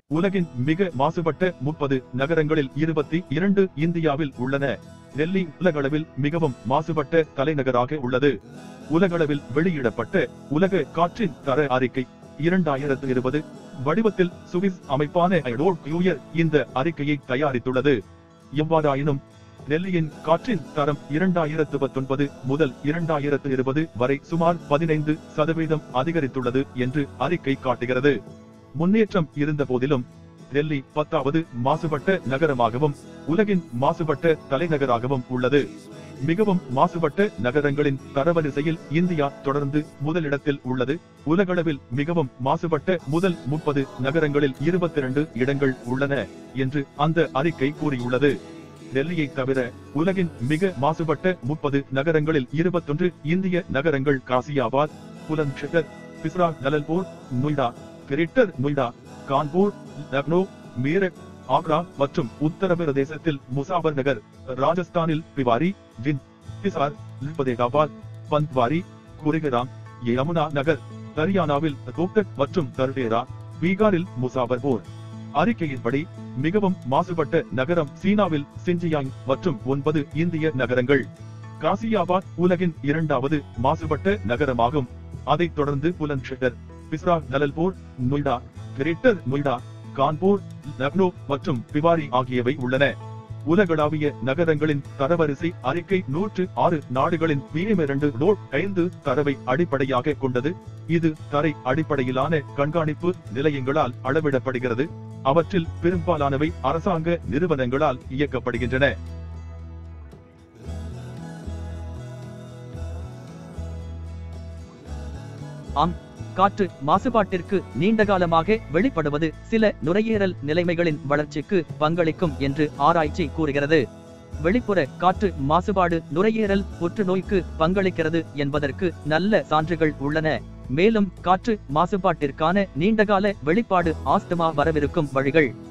உலகின் மிக மாசுபட்ட முப்பது நகரங்களில் இருபத்தி இரண்டு இந்தியாவில் உள்ளன டெல்லி உலகளவில் மிகவும் மாசுபட்ட தலைநகராக உள்ளது உலகளவில் வெளியிடப்பட்ட உலக காற்றின் தர அறிக்கை இரண்டாயிரத்து இருபது வடிவத்தில் சுவிஸ் அமைப்பான ஐடோட் யூயர் இந்த அறிக்கையை தயாரித்துள்ளது எவ்வாறாயினும் டெல்லியின் காற்றின் தரம் இரண்டாயிரத்து பத்தொன்பது முதல் இரண்டாயிரத்து இருபது வரை சுமார் பதினைந்து சதவீதம் அதிகரித்துள்ளது என்று அறிக்கை காட்டுகிறது முன்னேற்றம் இருந்த போதிலும் டெல்லி பத்தாவது மாசுபட்ட நகரமாகவும் உலகின் மாசுபட்ட தலைநகராகவும் உள்ளது மிகவும் மாசுபட்ட நகரங்களின் தரவரிசையில் இந்தியா தொடர்ந்து முதலிடத்தில் உள்ளது உலகளவில் மிகவும் மாசுபட்ட முதல் முப்பது நகரங்களில் இருபத்தி இரண்டு இடங்கள் உள்ளன என்று அந்த அறிக்கை கூறியுள்ளது டெல்லியை தவிர உலகின் மிக மாசுபட்ட முப்பது நகரங்களில் இருபத்தொன்று இந்திய நகரங்கள் காசியாபாத் புலந்த்ஷகர் பிஸ்ரா ஜலல்பூர் நொய்டா கிரேட்டர் நொய்டா கான்பூர் லக்னோ மீரட் ஆக்ரா மற்றும் உத்தரப்பிரதேசத்தில் முசாபர் நகர் ராஜஸ்தானில் பிவாரி ஜிந்த் ஹிசார் ஃபதேகாபாத் பந்த்வாரி குரிகிராம் யமுனா நகர் ஹரியானாவில் ரோப்தக் மற்றும் தர்டேரா பீகாரில் முசாபர்பூர் அறிக்கையின்படி மிகவும் மாசுபட்ட நகரம் சீனாவில் சிஞ்சியாங் மற்றும் ஒன்பது இந்திய நகரங்கள் காசியாபாத் உலகின் இரண்டாவது மாசுபட்ட நகரமாகும் அதைத் தொடர்ந்து புலந்த்ஷஹர் பிஸ்ரா ஜலல்பூர் நொய்டா கிரேட்டர் நொய்டா கான்பூர் லக்னோ மற்றும் பிவாரி ஆகியவை உள்ளன உலகளாவிய நகரங்களின் தரவரிசை அறிக்கை நூற்று ஆறு நாடுகளின் பிஎம் இரண்டு நோட் ஐந்து தரவை அடிப்படையாக கொண்டது இது தரை அடிப்படையிலான கண்காணிப்பு நிலையங்களால் அளவிடப்படுகிறது அவற்றில் பெரும்பாலானவை அரசாங்க நிறுவனங்களால் இயக்கப்படுகின்றன ஆம் காற்று மாசுபாட்டிற்கு நீண்டகாலமாக வெளிப்படுவது சில நுரையீரல் நிலைமைகளின் வளர்ச்சிக்கு பங்களிக்கும் என்று ஆராய்ச்சி கூறுகிறது வெளிப்புற காற்று மாசுபாடு நுரையீரல் புற்றுநோய்க்கு பங்களிக்கிறது என்பதற்கு நல்ல சான்றுகள் உள்ளன மேலும் காற்று மாசுபாட்டிற்கான நீண்டகால வெளிப்பாடு ஆஸ்துமா வரவிருக்கும் வழிகள்